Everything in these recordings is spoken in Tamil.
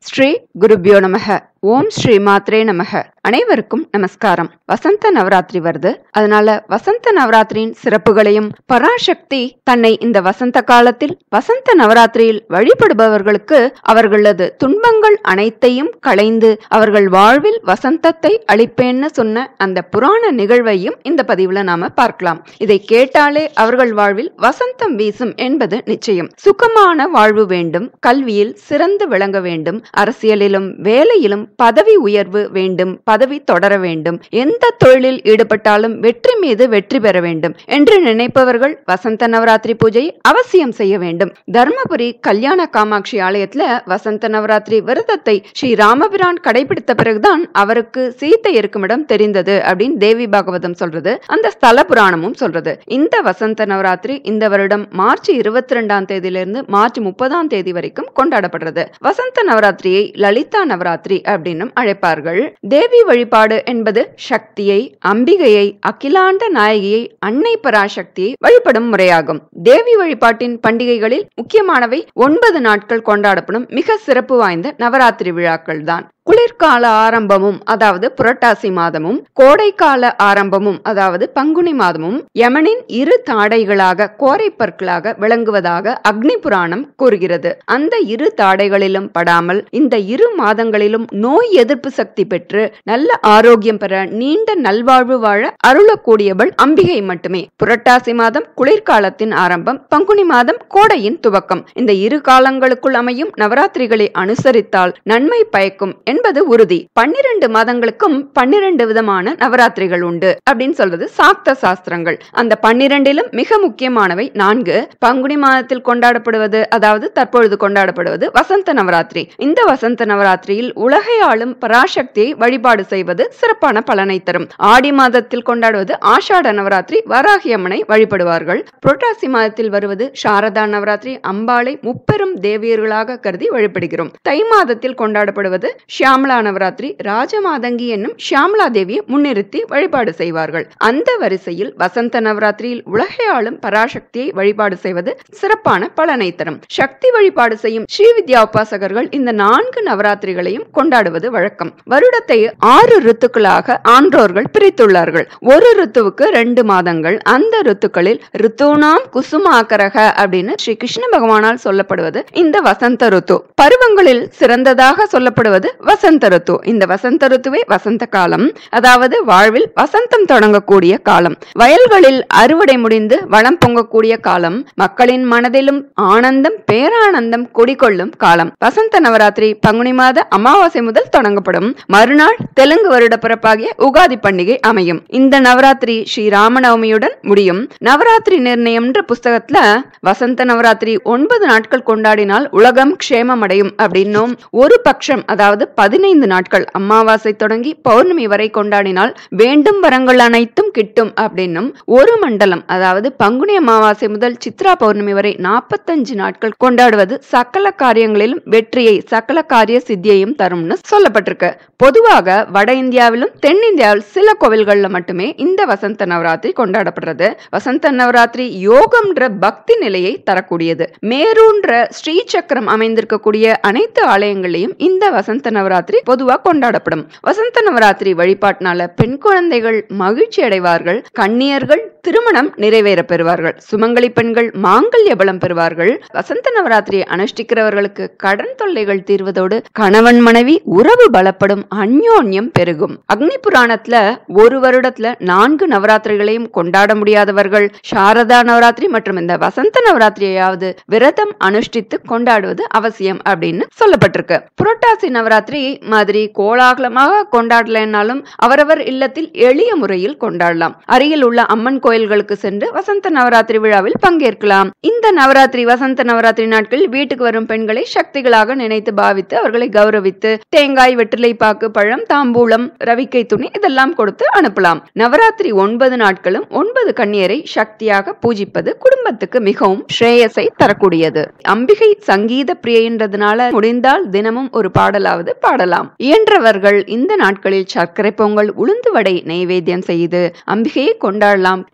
ஸ்ரீ குருபியோ நமக ஓம் ஸ்ரீ மாத்ரே நமக அனைவருக்கும் நமஸ்காரம் வசந்த நவராத்திரி வருது அதனால வசந்த நவராத்திரியின் சிறப்புகளையும் பராசக்தி தன்னை இந்த வசந்த காலத்தில் வசந்த நவராத்திரியில் வழிபடுபவர்களுக்கு அவர்களது துன்பங்கள் அனைத்தையும் களைந்து அவர்கள் வாழ்வில் வசந்தத்தை அளிப்பேன்னு சொன்ன அந்த புராண நிகழ்வையும் இந்த பதிவுல நாம பார்க்கலாம் இதை கேட்டாலே அவர்கள் வாழ்வில் வசந்தம் வீசும் என்பது நிச்சயம் சுகமான வாழ்வு வேண்டும் கல்வியில் சிறந்து விளங்க வேண்டும் அரசியலிலும் வேலையிலும் பதவி உயர்வு வேண்டும் பதவி தொடர வேண்டும் எந்த தொழிலில் ஈடுபட்டாலும் வெற்றி மீது வெற்றி பெற வேண்டும் என்று நினைப்பவர்கள் வசந்த நவராத்திரி பூஜையை அவசியம் செய்ய வேண்டும் தர்மபுரி கல்யாண காமாட்சி ஆலயத்துல வசந்த நவராத்திரி விரதத்தை ஸ்ரீ ராமபிரான் கடைபிடித்த பிறகுதான் அவருக்கு சீத்தை இருக்கும் இடம் தெரிந்தது அப்படின்னு தேவி பாகவதம் சொல்றது அந்த ஸ்தல புராணமும் சொல்றது இந்த வசந்த நவராத்திரி இந்த வருடம் மார்ச் இருபத்தி ரெண்டாம் தேதியிலிருந்து மார்ச் முப்பதாம் தேதி வரைக்கும் கொண்டாடப்படுறது வசந்த நவராத்திரியை லலிதா நவராத்திரி அப்படின்னும் அழைப்பார்கள் தேவி வழிபாடு என்பது சக்தியை அம்பிகையை அகிலாண்ட நாயகியை அன்னை பராசக்தியை வழிபடும் முறையாகும் தேவி வழிபாட்டின் பண்டிகைகளில் முக்கியமானவை ஒன்பது நாட்கள் கொண்டாடப்படும் மிக சிறப்பு வாய்ந்த நவராத்திரி விழாக்கள் தான் குளிர்கால ஆரம்பமும் அதாவது புரட்டாசி மாதமும் கோடைக்கால ஆரம்பமும் அதாவது பங்குனி மாதமும் யமனின் இரு தாடைகளாக கோரைப்பற்களாக விளங்குவதாக அக்னி புராணம் கூறுகிறது அந்த இரு தாடைகளிலும் படாமல் இந்த இரு மாதங்களிலும் நோய் எதிர்ப்பு சக்தி பெற்று நல்ல ஆரோக்கியம் பெற நீண்ட நல்வாழ்வு வாழ அருளக்கூடியவள் அம்பிகை மட்டுமே புரட்டாசி மாதம் குளிர்காலத்தின் ஆரம்பம் பங்குனி மாதம் கோடையின் துவக்கம் இந்த இரு காலங்களுக்குள் அமையும் நவராத்திரிகளை அனுசரித்தால் நன்மை பயக்கும் என்பது உறுதி பன்னிரண்டு மாதங்களுக்கும் பன்னிரண்டு விதமான நவராத்திரிகள் உண்டு அப்படின்னு சொல்றது சாக்த சாஸ்திரங்கள் அந்த பன்னிரண்டிலும் மிக முக்கியமானவை நான்கு பங்குனி மாதத்தில் கொண்டாடப்படுவது அதாவது தற்பொழுது கொண்டாடப்படுவது வசந்த நவராத்திரி இந்த வசந்த நவராத்திரியில் உலகை ஆளும் பராசக்தியை வழிபாடு செய்வது சிறப்பான பலனை தரும் ஆடி மாதத்தில் கொண்டாடுவது ஆஷாட நவராத்திரி வராகி அம்மனை வழிபடுவார்கள் புரட்டாசி மாதத்தில் வருவது சாரதா நவராத்திரி அம்பாளை முப்பெரும் தேவியர்களாக கருதி வழிபடுகிறோம் தை மாதத்தில் கொண்டாடப்படுவது ஷியாமலா நவராத்திரி ராஜமாதங்கி என்னும் ஷியாமலா தேவியை முன்னிறுத்தி வழிபாடு செய்வார்கள் அந்த வரிசையில் வசந்த நவராத்திரியில் உலகை ஆளும் பராசக்தியை வழிபாடு செய்வது சிறப்பான பலனை தரும் சக்தி வழிபாடு செய்யும் ஸ்ரீவித்யா உபாசகர்கள் இந்த நான்கு நவராத்திரிகளையும் கொண்டாடுவது வழக்கம் வருடத்தை ஆறு ரித்துக்களாக ஆன்றோர்கள் பிரித்துள்ளார்கள் ஒரு ரித்துவுக்கு ரெண்டு மாதங்கள் அந்த ரித்துக்களில் ரித்துனாம் குசுமாக்கரக அப்படின்னு ஸ்ரீ கிருஷ்ண பகவானால் சொல்லப்படுவது இந்த வசந்த ருத்து பருவங்களில் சிறந்ததாக சொல்லப்படுவது வசந்த ருத்து இந்த வசந்த ருத்துவே வசந்த காலம் அதாவது வாழ்வில் வசந்தம் தொடங்கக்கூடிய காலம் வயல்களில் அறுவடை முடிந்து வளம் பொங்கக்கூடிய காலம் மக்களின் மனதிலும் ஆனந்தம் பேரானந்தம் குடிகொள்ளும் காலம் வசந்த நவராத்திரி பங்குனி மாத அமாவாசை முதல் தொடங்கப்படும் மறுநாள் தெலுங்கு வருட பிறப்பாகிய உகாதி பண்டிகை அமையும் இந்த நவராத்திரி ஸ்ரீ ராமநவமியுடன் முடியும் நவராத்திரி நிர்ணயம் என்ற புஸ்தகத்துல வசந்த நவராத்திரி ஒன்பது நாட்கள் கொண்டாடினால் உலகம் க்ஷேமம் அடையும் அப்படின்னும் ஒரு பட்சம் அதாவது பதினைந்து நாட்கள் அமாவாசை தொடங்கி பௌர்ணமி வரை கொண்டாடினால் வேண்டும் வரங்கள் அனைத்தும் கிட்டும் அப்படின்னும் ஒரு மண்டலம் அதாவது பங்குனி அமாவாசை முதல் சித்ரா பௌர்ணமி வரை நாற்பத்தஞ்சு நாட்கள் கொண்டாடுவது சகல காரியங்களிலும் வெற்றியை சகல காரிய சித்தியையும் தரும்னு சொல்லப்பட்டிருக்கு பொதுவாக வட இந்தியாவிலும் தென்னிந்தியாவில் சில கோவில்கள்ல மட்டுமே இந்த வசந்த நவராத்திரி கொண்டாடப்படுறது வசந்த நவராத்திரி யோகம்ன்ற பக்தி நிலையை தரக்கூடியது மேரூன்ற ஸ்ரீ சக்கரம் அமைந்திருக்கக்கூடிய அனைத்து ஆலயங்களையும் இந்த வசந்த நவராத்திரி பொதுவா கொண்டாடப்படும் வசந்த நவராத்திரி வழிபாட்டினால பெண் குழந்தைகள் மகிழ்ச்சி அடைவார்கள் கன்னியர்கள் திருமணம் நிறைவேற பெறுவார்கள் சுமங்கலி பெண்கள் மாங்கல்ய பலம் பெறுவார்கள் வசந்த நவராத்திரியை அனுஷ்டிக்கிறவர்களுக்கு கடன் தொல்லைகள் தீர்வதோடு கணவன் மனைவி உறவு பலப்படும் அந்யோன்யம் பெருகும் அக்னி புராணத்துல ஒரு வருடத்துல நான்கு நவராத்திரிகளையும் கொண்டாட முடியாதவர்கள் சாரதா நவராத்திரி மற்றும் இந்த வசந்த நவராத்திரியையாவது விரதம் அனுஷ்டித்து கொண்டாடுவது அவசியம் அப்படின்னு சொல்லப்பட்டிருக்கு புரட்டாசி நவராத்திரி மாதிரி கோலாகலமாக கொண்டாடலைன்னாலும் அவரவர் இல்லத்தில் எளிய முறையில் கொண்டாடலாம் அருகில் உள்ள அம்மன் கோயில்களுக்கு சென்று வசந்த நவராத்திரி விழாவில் பங்கேற்கலாம் இந்த நவராத்திரி வசந்த நவராத்திரி நாட்களில் வீட்டுக்கு வரும் பெண்களை சக்திகளாக நினைத்து பாவித்து அவர்களை கௌரவித்து தேங்காய் வெற்றிலை பாக்கு பழம் தாம்பூலம் ரவிக்கை துணி இதெல்லாம் கொடுத்து அனுப்பலாம் நவராத்திரி ஒன்பது நாட்களும் ஒன்பது கன்னியரை சக்தியாக பூஜிப்பது குடும்பத்துக்கு மிகவும் ஸ்ரேயஸை தரக்கூடியது அம்பிகை சங்கீத பிரியன்றதுனால முடிந்தால் தினமும் ஒரு பாடலாவது பாடலாம் இயன்றவர்கள் இந்த நாட்களில் சர்க்கரை பொங்கல் உளுந்து வடை நெய்வேத்தியம் செய்து அம்பிகையை கொண்டாடலாம்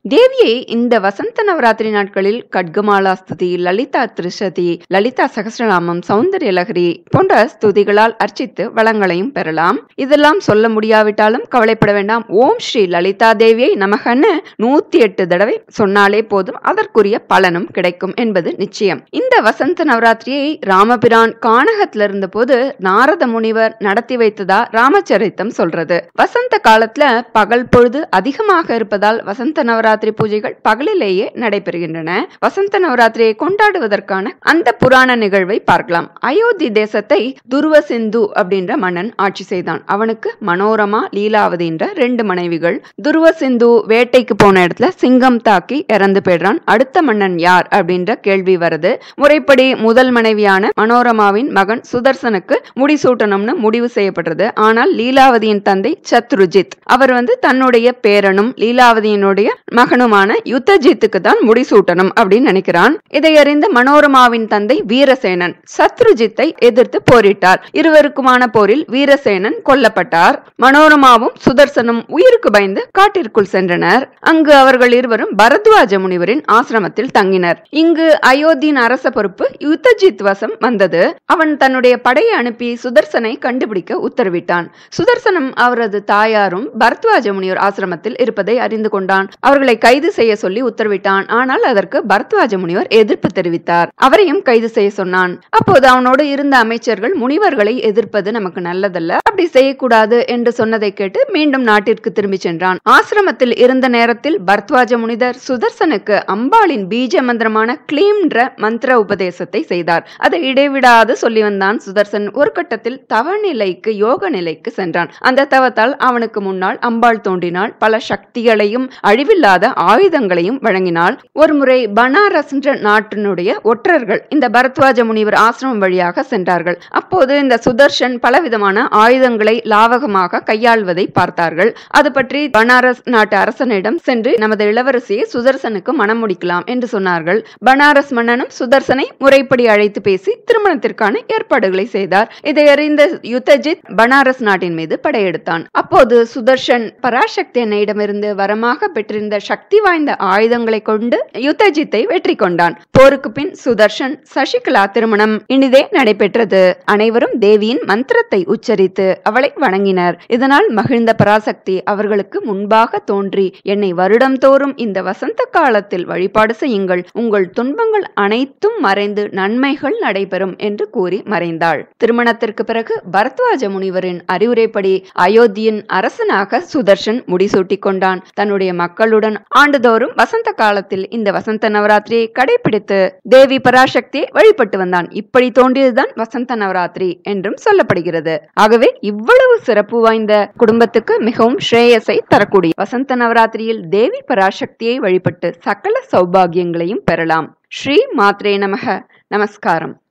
தேவியை இந்த வசந்த நவராத்திரி நாட்களில் கட்கமாலா ஸ்துதி லலிதா திருஷதி லலிதா சகஸ்ரநாமம் சௌந்தர்ய லகரி போன்ற ஸ்துதிகளால் அர்ச்சித்து வளங்களையும் பெறலாம் இதெல்லாம் சொல்ல முடியாவிட்டாலும் கவலைப்பட வேண்டாம் ஓம் ஸ்ரீ லலிதா தேவியை நமகன்னு நூத்தி எட்டு தடவை சொன்னாலே போதும் அதற்குரிய பலனும் கிடைக்கும் என்பது நிச்சயம் இந்த வசந்த நவராத்திரியை ராமபிரான் கானகத்துல இருந்த போது நாரத முனிவர் நடத்தி வைத்ததா ராமச்சரித்தம் சொல்றது வசந்த காலத்துல பகல் பொழுது அதிகமாக இருப்பதால் வசந்த நவராத்திரி பூஜைகள் பகலிலேயே நடைபெறுகின்றன வசந்த நவராத்திரியை கொண்டாடுவதற்கான அந்த புராண நிகழ்வை பார்க்கலாம் அயோத்தி தேசத்தை துருவ சிந்து அப்படின்ற மன்னன் ஆட்சி செய்தான் அவனுக்கு மனோரமா லீலாவதி என்ற ரெண்டு மனைவிகள் துருவ சிந்து வேட்டைக்கு போன இடத்துல சிங்கம் தாக்கி இறந்து போயிடுறான் அடுத்த மன்னன் யார் அப்படின்ற கேள்வி வருது முறைப்படி முதல் மனைவியான மனோரமாவின் மகன் சுதர்சனுக்கு முடிசூட்டணும்னு முடிவு செய்யப்படுறது ஆனால் லீலாவதியின் தந்தை சத்ருஜித் அவர் வந்து தன்னுடைய பேரனும் லீலாவதியினுடைய மகனுமான யுத்தஜித்துக்கு தான் முடிசூட்டணும் அப்படின்னு நினைக்கிறான் இதை அறிந்த மனோரமாவின் தந்தை வீரசேனன் சத்ருஜித்தை எதிர்த்து போரிட்டார் இருவருக்குமான போரில் வீரசேனன் கொல்லப்பட்டார் மனோரமாவும் சுதர்சனும் உயிருக்கு பயந்து காட்டிற்குள் சென்றனர் அங்கு அவர்கள் இருவரும் பரத்வாஜ முனிவரின் ஆசிரமத்தில் தங்கினர் இங்கு அயோத்தியின் அரச பொறுப்பு யுத்தஜித் வசம் வந்தது அவன் தன்னுடைய படையை அனுப்பி சுதர்சனை கண்டுபிடிக்க உத்தரவிட்டான் சுதர்சனம் அவரது தாயாரும் பரத்வாஜ முனிவர் ஆசிரமத்தில் இருப்பதை அறிந்து கொண்டான் அவர்களை கைது செய்ய சொல்லி உத்தரவிட்டான் ஆனால் அதற்கு பரத்வாஜ முனிவர் எதிர்ப்பு தெரிவித்தார் அவரையும் கைது செய்ய சொன்னான் அப்போது அவனோடு இருந்த அமைச்சர்கள் முனிவர்களை எதிர்ப்பது நமக்கு நல்லதல்ல அப்படி செய்யக்கூடாது என்று சொன்னதை கேட்டு மீண்டும் நாட்டிற்கு திரும்பி சென்றான் ஆசிரமத்தில் இருந்த நேரத்தில் பரத்வாஜ முனிதர் சுதர்சனுக்கு அம்பாளின் பீஜ மந்திரமான கிளீம்ன்ற மந்திர உபதேசத்தை செய்தார் அதை இடைவிடாது சொல்லி வந்தான் சுதர்சன் ஒரு கட்டத்தில் தவ நிலைக்கு யோக நிலைக்கு சென்றான் அந்த தவத்தால் அவனுக்கு முன்னால் அம்பாள் தோன்றினாள் பல சக்திகளையும் அழிவில்லாத ஆயுதங்களையும் வழங்கினாள் ஒருமுறை பனாரஸ் என்ற நாட்டினுடைய ஒற்றர்கள் இந்த பரத்வாஜ முனிவர் ஆசிரமம் வழியாக சென்றார்கள் அப்போது இந்த சுதர்ஷன் பலவிதமான ஆயுதங்களை லாவகமாக கையாள்வதை பார்த்தார்கள் அது பற்றி பனாரஸ் நாட்டு அரசனிடம் சென்று நமது இளவரசியை சுதர்சனுக்கு மனம் முடிக்கலாம் என்று சொன்னார்கள் பனாரஸ் மன்னனும் சுதர்சனை முறைப்படி அழைத்து பேசி திருமணத்திற்கான ஏற்பாடுகளை செய்தார் இதை அறிந்த யுத்தஜித் பனாரஸ் நாட்டின் மீது படையெடுத்தான் அப்போது சுதர்ஷன் பராசக்தி அன்னையிடமிருந்து வரமாக பெற்றிருந்த சக்தி வாய்ந்த ஆயுதங்களை கொண்டு யுத்தஜித்தை வெற்றி கொண்டான் போருக்கு பின் சுதர்ஷன் சசிகலா திருமணம் இனிதே நடைபெற்றது அனைவரும் தேவியின் மந்திரத்தை உச்சரித்து அவளை வணங்கினர் இதனால் மகிழ்ந்த பராசக்தி அவர்களுக்கு முன்பாக தோன்றி என்னை வருடம் தோறும் இந்த வசந்த காலத்தில் வழிபாடு செய்யுங்கள் உங்கள் துன்பங்கள் அனைத்தும் மறைந்து நன்மைகள் நடைபெறும் என்று கூறி மறைந்தாள் திருமணத்திற்கு பிறகு பரத்வாஜ முனிவரின் அறிவுரைப்படி அயோத்தியின் அரசனாக சுதர்ஷன் முடிசூட்டிக் கொண்டான் தன்னுடைய மக்களுடன் ஆண்டுதோறும் வசந்த காலத்தில் இந்த வசந்த நவராத்திரியை கடைபிடித்து தேவி பராசக்தியை வழிபட்டு வந்தான் இப்படி தோன்றியதுதான் வசந்த நவராத்திரி என்றும் சொல்லப்படுகிறது ஆகவே இவ்வளவு சிறப்பு வாய்ந்த குடும்பத்துக்கு மிகவும் ஸ்ரேயஸை தரக்கூடிய வசந்த நவராத்திரியில் தேவி பராசக்தியை வழிபட்டு சகல சௌபாகியங்களையும் பெறலாம் ஸ்ரீ மாத்ரே நமக நமஸ்காரம்